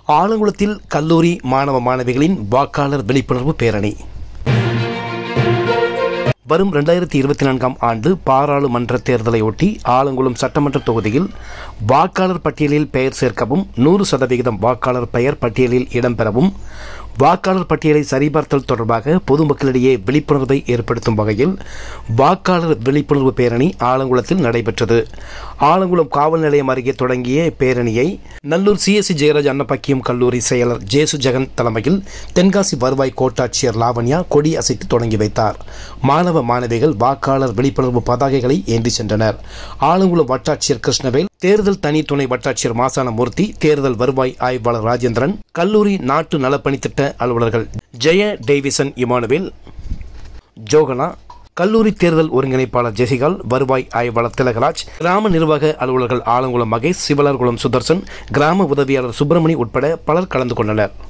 ஆலங்குளத்தில் கல்லூரி மாணவ மாணவிகளின் வாக்காளர் விழிப்புணர்வு பேரணி வரும் ரெண்டாயிரத்தி இருபத்தி நான்காம் ஆண்டு பாராளுமன்ற தேர்தலையொட்டி ஆலங்குளம் சட்டமன்ற தொகுதியில் வாக்காளர் பட்டியலில் பெயர் சேர்க்கவும் நூறு சதவிகிதம் வாக்காளர் பெயர் பட்டியலில் இடம்பெறவும் வாக்காளர் பட்டியலை சரிபார்த்தல் தொடர்பாக பொதுமக்களிடையே விழிப்புணர்வை ஏற்படுத்தும் வகையில் வாக்காளர் விழிப்புணர்வு பேரணி ஆலங்குளத்தில் நடைபெற்றது ஆலங்குளம் காவல் நிலையம் அருகே தொடங்கிய பேரணியை நல்லூர் சிஎஸ்சி ஜெயராஜ் அன்னப்பக்கியம் கல்லூரி செயலர் ஜேசு ஜெகன் தலைமையில் தென்காசி வருவாய் கோட்டாட்சியர் லாவண்யா கொடி அசைத்து தொடங்கி வைத்தார் மாணவ மாணவிகள் வாக்காளர் விழிப்புணர்வு பதாகைகளை ஏந்தி சென்றனர் ஆலங்குளம் வட்டாட்சியர் கிருஷ்ணவேல் தேர்தல் தனி துணை வட்டாட்சியர் மாசான மூர்த்தி தேர்தல் வருவாய் ஆய்வாளர் ராஜேந்திரன் கல்லூரி நாட்டு நலப்பணித்திட்ட அலுவலர்கள் ஜெய டேவிசன் இமானுவேல் ஜோகனா கல்லூரி தேர்தல் ஒருங்கிணைப்பாளர் ஜெசிகால் வருவாய் ஆய்வாளர் திலகராஜ் கிராம நிர்வாக அலுவலர்கள் ஆலங்குளம் மகேஷ் சிவலர்குளம் சுதர்சன் கிராம உதவியாளர் சுப்பிரமணி உட்பட பலர் கலந்து கொண்டனர்